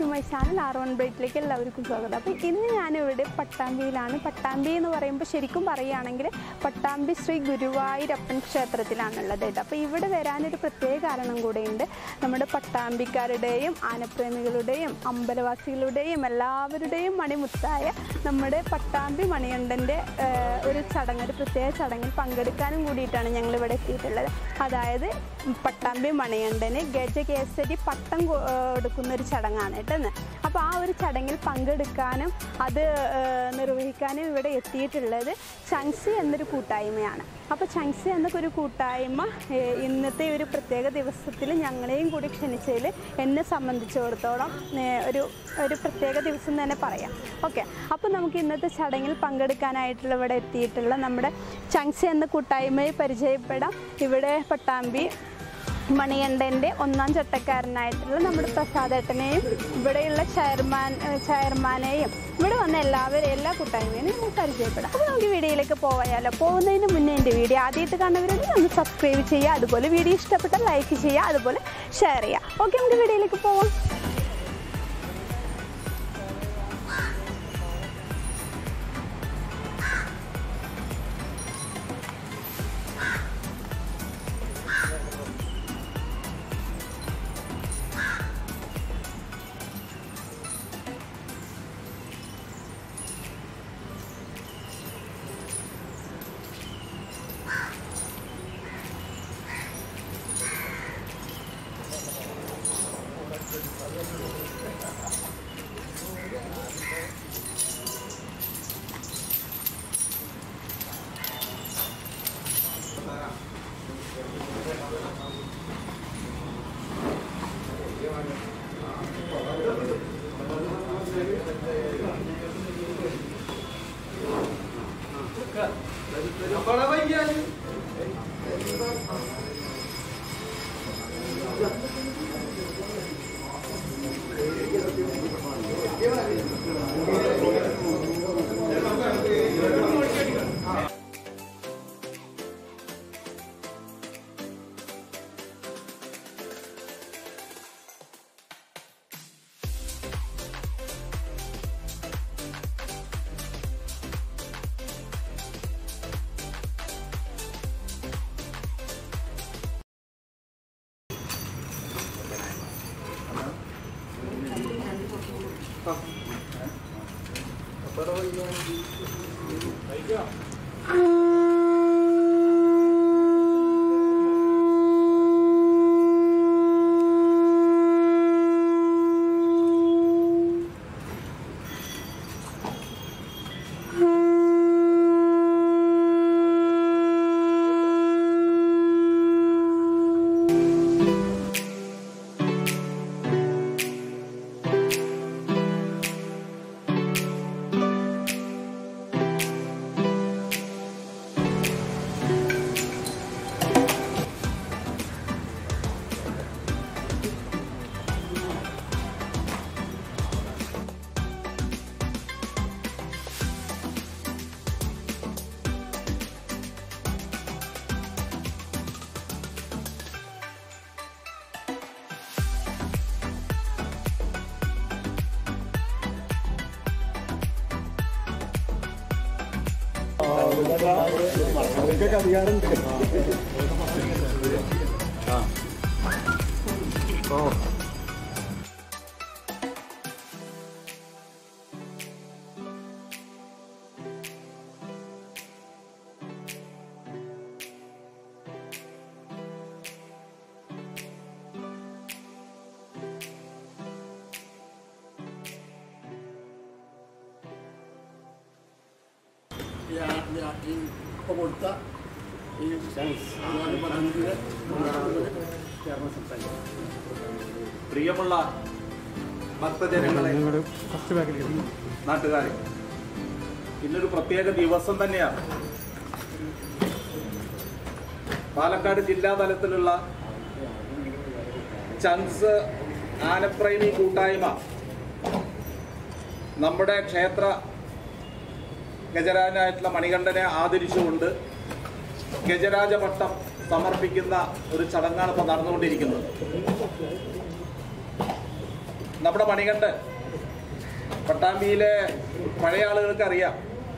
To my channel R one ബ്രൈറ്റിലേക്ക് എല്ലാവർക്കും സ്വാഗതം അപ്പോൾ ഇന്ന് ഞാനിവിടെ പട്ടാമ്പിയിലാണ് പട്ടാമ്പി എന്ന് പറയുമ്പോൾ ശരിക്കും പറയുകയാണെങ്കിൽ പട്ടാമ്പി ശ്രീ ഗുരുവായൂരപ്പൻ ക്ഷേത്രത്തിലാണുള്ളത് കേട്ടോ അപ്പോൾ ഇവിടെ വരാനൊരു പ്രത്യേക കാരണം കൂടെയുണ്ട് നമ്മുടെ പട്ടാമ്പിക്കാരുടെയും ആനപ്രേമികളുടെയും അമ്പലവാസികളുടെയും എല്ലാവരുടെയും മണിമുത്തായ നമ്മുടെ പട്ടാമ്പി മണികണ്ഠൻ്റെ ഏഹ്, ഒരു ചടങ്ങ് ഒരു പ്രത്യേക ചടങ്ങിൽ പങ്കെടുക്കാനും കൂടിയിട്ടാണ് ഞങ്ങൾ ഇവിടെ എത്തിയിട്ടുള്ളത് അതായത് പട്ടാമ്പി മണികണ്ഠന് ഗജകേസരി പട്ടം കൊ- ഏഹ് എടുക്കുന്ന ഒരു ചടങ്ങാണ് കേട്ടോ ഇന്ന്. അപ്പോൾ ആ ഒരു ചടങ്ങിൽ പങ്കെടുക്കാനും അത് ഏഹ്, നിർവഹിക്കാനും ഇവിടെ എത്തിയിട്ടുള്ളത് ചങ്സി എന്നൊരു കൂട്ടായ്മയാണ് അപ്പോൾ ചങ്സി എന്നൊക്കെ ഒരു കൂട്ടായ്മ ഏഹ്, ഇന്നത്തെ ഒരു പ്രത്യേക ദിവസത്തിൽ ഞങ്ങളെയും കൂടി ക്ഷണിച്ചതിൽ എന്നെ സംബന്ധിച്ചിടത്തോളം ഏഹ്, ഒരു ഒരു പ്രത്യേക ദിവസം തന്നെ പറയാം ഓക്കെ അപ്പോൾ നമുക്ക് ഇന്നത്തെ ചടങ്ങിൽ പങ്കെടുക്കാനായിട്ടുള്ള ഇവിടെ എത്തിയിട്ടുള്ള നമ്മുടെ ചങ്സി എന്ന കൂട്ടായ്മയെ പരിചയപ്പെടാം ഇവിടെ പട്ടാമ്പി മണികണ്ഠൻ്റെ ഒന്നാം ചട്ടക്കാരനായിട്ടുള്ള നമ്മുടെ പ്രസാദേട്ടനെയും ഇവിടെയുള്ള ചെയർമാൻ ഏഹ് ചെയർമാനെയും ഇവിടെ വന്ന എല്ലാവരും എല്ലാ കൂട്ടായ്മയും നമുക്ക് പരിചയപ്പെടാം അപ്പോൾ നമുക്ക് വീഡിയോയിലേക്ക് പോയാലോ പോകുന്നതിന് മുന്നേ എൻ്റെ വീഡിയോ ആദ്യമായിട്ട് കാണുന്നവരുണ്ടെങ്കിൽ ഒന്ന് സബ്സ്ക്രൈബ് ചെയ്യുക അതുപോലെ വീഡിയോ ഇഷ്ടപ്പെട്ടാൽ ലൈക്ക് ചെയ്യുക അതുപോലെ ഷെയർ ചെയ്യുക ഓക്കെ നമുക്ക് വീഡിയോയിലേക്ക് പോവാം അവർക്കൊക്കെ അധികാരമുണ്ട് ഈ ആ- ഈ ആ- ഈ ഇപ്പൊ കൊടുത്ത ഈ അതുപോലെ പദ്ധതിയുടെ ചേർന്ന് സംസാരിക്കും പ്രിയമുള്ള ഭക്തജനങ്ങളെ നാട്ടുകാരെ ഇന്നൊരു പ്രത്യേക ദിവസം തന്നെയാണ് പാലക്കാട് ജില്ലാ തലത്തിലുള്ള ചങ്സ് ആനപ്രേമി കൂട്ടായ്മ നമ്മുടെ ക്ഷേത്ര ഗജരാജനായിട്ടുള്ള മണികണ്ഠനെ ആദരിച്ചുകൊണ്ട് ഗജരാജ പട്ടം സമർപ്പിക്കുന്ന ഒരു ചടങ്ങാണ് ഇപ്പോൾ നടന്നുകൊണ്ടിരിക്കുന്നത് നമ്മുടെ മണികണ്ഠൻ പട്ടാമ്പിയിലെ പഴയ ആളുകൾക്ക് അറിയാം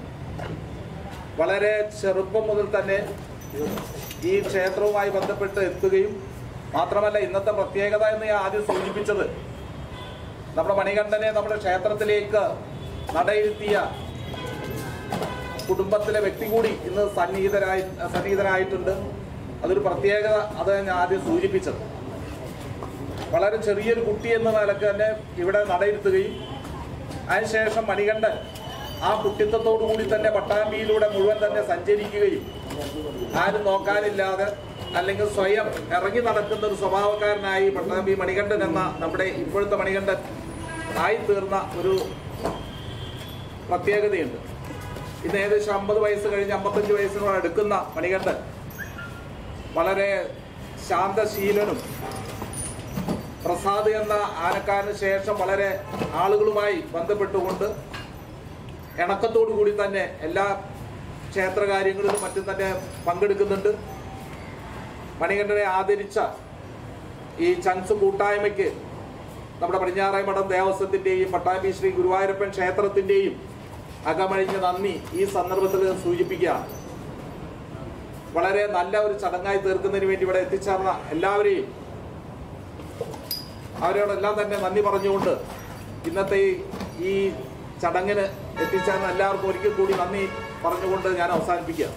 വളരെ ചെറുപ്പം മുതൽ തന്നെ ഈ ക്ഷേത്രവുമായി ബന്ധപ്പെട്ട് എത്തുകയും മാത്രമല്ല ഇന്നത്തെ പ്രത്യേകത എന്ന് ഞാൻ ആദ്യം സൂചിപ്പിച്ചത് നമ്മുടെ മണികണ്ഠനെ നമ്മുടെ ക്ഷേത്രത്തിലേക്ക് നടയിരുത്തിയ കുടുംബത്തിലെ വ്യക്തി കൂടി ഇന്ന് സന്നിഹിതരായി സന്നിഹിതരായിട്ടുണ്ട് അതൊരു പ്രത്യേകത അത് ഞാൻ ആദ്യം സൂചിപ്പിച്ചത് വളരെ ചെറിയൊരു കുട്ടി എന്ന നിലക്ക് തന്നെ ഇവിടെ നടയിരുത്തുകയും അതിനുശേഷം മണികണ്ഠൻ ആ കുട്ടിത്വത്തോടു കൂടി തന്നെ പട്ടാമ്പിയിലൂടെ മുഴുവൻ തന്നെ സഞ്ചരിക്കുകയും ആരും നോക്കാനില്ലാതെ അല്ലെങ്കിൽ സ്വയം ഇറങ്ങി നടക്കുന്ന ഒരു സ്വഭാവക്കാരനായി പട്ടാമ്പി മണികണ്ഠൻ എന്ന നമ്മുടെ ഇപ്പോഴത്തെ മണികണ്ഠൻ ആയിത്തീർന്ന ഒരു പ്രത്യേകതയുണ്ട് ഇന്ന് ഏകദേശം അമ്പത് വയസ്സ് കഴിഞ്ഞ് അമ്പത്തഞ്ച് വയസ്സിനോട് അടുക്കുന്ന മണികണ്ഠൻ വളരെ ശാന്തശീലനും പ്രസാദ് എന്ന ആനക്കാരന് ശേഷം വളരെ ആളുകളുമായി ബന്ധപ്പെട്ടുകൊണ്ട് ഇണക്കത്തോടു കൂടി തന്നെ എല്ലാ ക്ഷേത്രകാര്യങ്ങളിലും മറ്റും തന്നെ പങ്കെടുക്കുന്നുണ്ട് മണികണ്ഠനെ ആദരിച്ച ഈ ചങ്സ് കൂട്ടായ്മയ്ക്ക് നമ്മുടെ പടിഞ്ഞാറേ മഠം ദേവസ്വത്തിൻ്റെയും പട്ടാമ്പി ശ്രീ ഗുരുവായൂരപ്പൻ ക്ഷേത്രത്തിൻ്റെയും അകമഴിഞ്ഞ നന്ദി ഈ സന്ദർഭത്തിൽ സൂചിപ്പിക്കുകയാണ് വളരെ നല്ല ഒരു ചടങ്ങായി തീർക്കുന്നതിന് വേണ്ടി ഇവിടെ എത്തിച്ചേർന്ന എല്ലാവരെയും അവരോടെല്ലാം തന്നെ നന്ദി പറഞ്ഞുകൊണ്ട് ഇന്നത്തെ ഈ- ഈ ചടങ്ങിന് എത്തിച്ചേർന്ന എല്ലാവർക്കും ഒരിക്കൽ കൂടി നന്ദി പറഞ്ഞുകൊണ്ട് ഞാൻ അവസാനിപ്പിക്കുക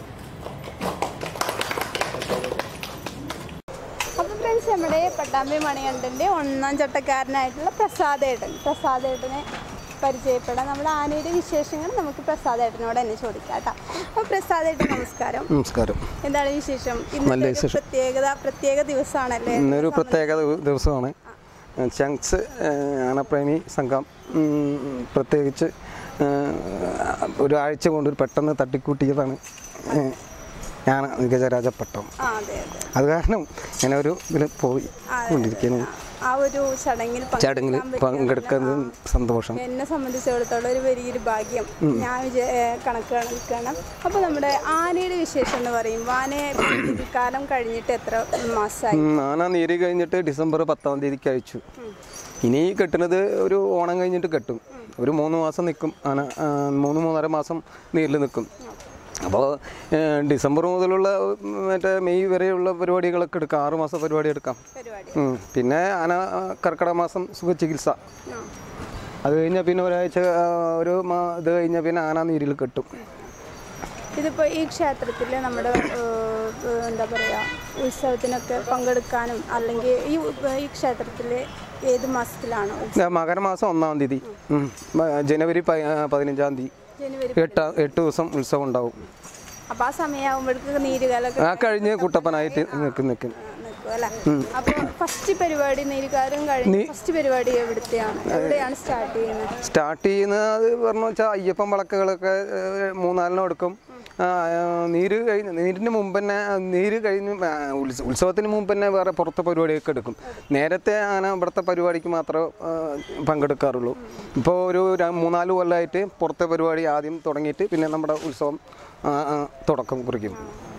അപ്പോൾ ഫ്രണ്ട്സ് നമ്മുടെ പട്ടാമ്പി മണികണ്ഠൻ്റെ ഒന്നാം ചട്ടക്കാരനായിട്ടുള്ള പ്രസാദേട്ടൻ പ്രസാദേട്ടനെ പരിചയപ്പെടാം നമ്മുടെ ആനയുടെ വിശേഷങ്ങൾ നമുക്ക് പ്രസാദേട്ടനോട് തന്നെ ചോദിക്കാം കേട്ടോ അപ്പോൾ പ്രസാദേട്ടൻ നമസ്കാരം നമസ്കാരം എന്താണ് വിശേഷം നല്ല ഇന്നത്തെ ഒരു വിശേഷം. പ്രത്യേകത പ്രത്യേക ദിവസമാണല്ലേ ഇന്നൊരു പ്രത്യേക ദിവ- ദിവസമാണ് ചങ്സ് ആനപ്രേമി സംഘം ഉം, പ്രത്യേകിച്ച് ഏഹ്, ഒരാഴ്ച കൊണ്ട് പെട്ടെന്ന് തട്ടിക്കൂട്ടിയതാണ് ഏഹ്, ഞാൻ ഗജരാജപ്പട്ടം ആ അതെ അതെ അത് കാരണം ഞാൻ ഒരു ഇതിൽ പോയി കൊണ്ടിരിക്കുന്നു ആ ഒരു ചടങ്ങിൽ ചടങ്ങിൽ പങ്കെടുക്കാൻ പങ്കെടുക്കുന്നത് സന്തോഷം എന്നെ സംബന്ധിച്ചിടത്തോളം ഒരു വലിയൊരു ഭാഗ്യം ഞാൻ വിചാ ഏ, കണക്ക് കണക്കാണ് അപ്പോൾ നമ്മുടെ ആനയുടെ വിശേഷം എന്ന് പറയുമ്പോൾ ആനയെ കാലം കഴിഞ്ഞിട്ട് എത്ര മാസമായി ഉം, ആന നീര് കഴിഞ്ഞിട്ട് ഡിസംബർ പത്താം തീയതിക്ക് അയച്ചു ഇനി കെട്ടുന്നത് ഒരു ഓണം കഴിഞ്ഞിട്ട് കെട്ടും ഒരു മൂന്ന് മാസം നിൽക്കും ആന ആ, മൂന്ന് മൂന്നര മാസം നീരിൽ നിൽക്കും അപ്പോൾ ഡിസംബർ മുതലുള്ള ഉം, മറ്റേ മെയ് വരെയുള്ള പരിപാടികളൊക്കെ എടുക്കാം ആറ് മാസം പരിപാടി എടുക്കാം പരിപാടി ഉം. പിന്നെ ആന ആ, കർക്കിടക മാസം സുഖചികിത്സ ആ. അത് കഴിഞ്ഞാൽ പിന്നെ ഒരാഴ്ച ആ, ഒരു മാ ഇത് കഴിഞ്ഞാൽ പിന്നെ ആന നീരിൽ കെട്ടും ഇതിപ്പോൾ ഈ ക്ഷേത്രത്തിൽ നമ്മുടെ ഏ, ഏ, എന്താ പറയുക ഉത്സവത്തിനൊക്കെ പങ്കെടുക്കാനും അല്ലെങ്കിൽ ഈ ഉ- ഈ ക്ഷേത്രത്തിൽ ഏത് മാസത്തിലാണോ ഉത്സവം? ആ, മകരമാസം ഒന്നാം തീയതി ഉം. മ- ജനുവരി പ- ആ, പതിനഞ്ചാം തീയതി ജനുവരി എട്ട് എട്ട് ദിവസം ഉത്സവം ഉണ്ടാവും അപ്പോൾ ആ സമയമാകുമ്പോഴേക്ക് നീരുകാലൊക്കെ ആ കഴിഞ്ഞ് കുട്ടപ്പനായിട്ട് നിൽക്കും നിൽക്കും നിൽക്കും അല്ലേ അപ്പോൾ ഫസ്റ്റ് പരിപാടി നീരുകാലം കഴിഞ്ഞ് ഫസ്റ്റ് പരിപാടി എവിടുത്തെയാണ് എവിടെയാണ് സ്റ്റാർട്ട് ചെയ്യുന്നത് സ്റ്റാർട്ട് ചെയ്യുന്നത് പറഞ്ഞു വെച്ചാൽ അയ്യപ്പൻ വിളക്കുകളൊക്കെ ഏഹ്, മൂന്നാലിനും എടുക്കും ആ, ആ, നീര് കഴിഞ്ഞ് നീരിന് മുമ്പ് തന്നെ നീര് കഴിഞ്ഞ് ആ, ഉത്സ- ഉത്സവത്തിന് മുമ്പ് തന്നെ വേറെ പുറത്തെ പരിപാടിയൊക്കെ എടുക്കും നേരത്തെ അങ്ങനെ ഇവിടുത്തെ പരിപാടിക്ക് മാത്രമേ ആ, പങ്കെടുക്കാറുള്ളൂ ഇപ്പോൾ ഒരു ര- മൂന്നാല് കൊല്ലമായിട്ട് പുറത്തെ പരിപാടി ആദ്യം തുടങ്ങിയിട്ട് പിന്നെ നമ്മുടെ ഉത്സവം ആ, ആ, തുടക്കം കുറിക്കും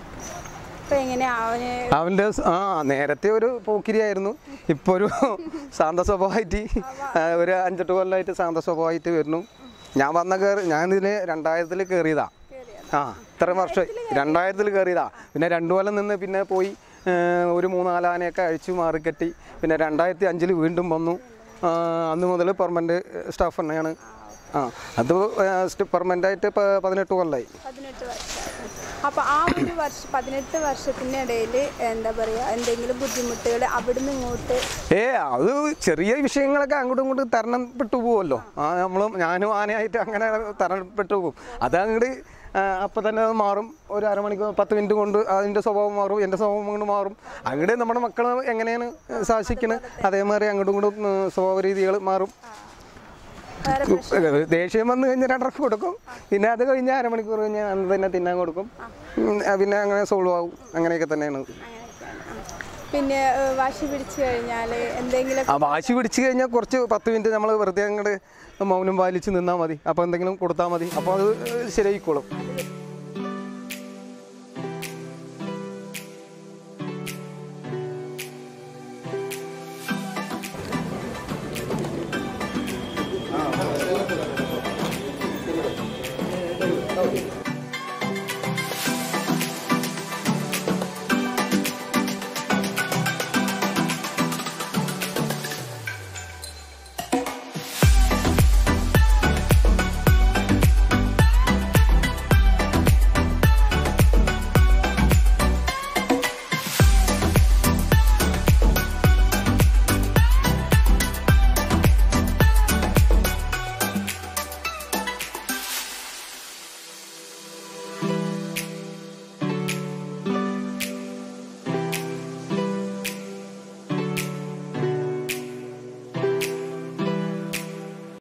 അപ്പോൾ എങ്ങനെയാ അവന് അവൻ്റെ സ്- ആ നേരത്തെ ഒരു പോക്കിരിയായിരുന്നു ഇപ്പോൾ ഒരു ശാന്ത സ്വഭാവമായിട്ട് ആ, ഒരു അഞ്ചെട്ട് കൊല്ലമായിട്ട് ശാന്ത സ്വഭാവമായിട്ട് വരുന്നു ഞാൻ വന്ന കയറി ഞാൻ ഇതിൽ രണ്ടായിരത്തിൽ കയറിയതാ ആ ഇത്ര വർഷം രണ്ടായിരത്തിൽ കയറിയതാ പിന്നെ രണ്ടു കൊല്ലം നിന്ന് പിന്നെ പോയി ഏ, ഒരു മൂന്നാലാനയൊക്കെ അഴിച്ചു മാറിക്കെട്ടി പിന്നെ രണ്ടായിരത്തി അഞ്ചിൽ വീണ്ടും വന്നു ആ, അന്ന് മുതൽ പെർമനൻറ്റ് സ്റ്റാഫ് തന്നെയാണ് ആ അത് പെർമനൻ്റ് ആയിട്ട് പ- പതിനെട്ട് കൊല്ലമായി പതിനെട്ട് വർഷം അപ്പോൾ ആ ഒരു വർഷം പതിനെട്ട് വർഷത്തിൻ്റെ ഇടയിൽ എന്താ പറയുക എന്തെങ്കിലും ബുദ്ധിമുട്ടുകൾ അവിടുന്ന് ഇങ്ങോട്ട് ഏ അത് ചെറിയ വിഷയങ്ങളൊക്കെ അങ്ങോട്ടും ഇങ്ങോട്ടും തരണപ്പെട്ടു പോകുമല്ലോ ആ നമ്മളും ഞാനും ആനയായിട്ട് അങ്ങനെ തരണപ്പെട്ടു പോകും അത് അങ്ങോട്ട് അപ്പം തന്നെ അത് മാറും ഒരു അരമണിക്കൂർ പത്ത് മിനിറ്റ് കൊണ്ട് അതിൻ്റെ സ്വഭാവം മാറും എൻ്റെ സ്വഭാവം കൊണ്ട് മാറും അങ്ങോട്ട് നമ്മുടെ മക്കൾ എങ്ങനെയാണ് ശാസിക്കുന്നത് അതേമാതിരി അങ്ങോട്ടും ഇങ്ങോട്ടും ഉം, സ്വഭാവ രീതികൾ മാറും വേറെ ദേഷ്യം വന്നു കഴിഞ്ഞാൽ രണ്ടരക്ക് കൊടുക്കും പിന്നെ അത് കഴിഞ്ഞാൽ അരമണിക്കൂർ കഴിഞ്ഞാൽ അന്ന് തന്നെ തിന്നാൻ കൊടുക്കും ഉം, പിന്നെ അങ്ങനെ സോൾവ് ആവും അങ്ങനെയൊക്കെ തന്നെയാണ് അങ്ങനെയൊക്കെയാണ് ആ. പിന്നെ ഏഹ്, വാശി പിടിച്ചു കഴിഞ്ഞാൽ എന്തെങ്കിലും ആ വാശി പിടിച്ചു കഴിഞ്ഞാൽ കുറച്ച് പത്ത് മിനിറ്റ് നമ്മൾ വെറുതെ അങ്ങോട്ട് മൗനം പാലിച്ച് നിന്നാൽ മതി അപ്പോൾ എന്തെങ്കിലും കൊടുത്താൽ മതി അപ്പോൾ അത് ശരിയായിക്കോളും ഓക്കെ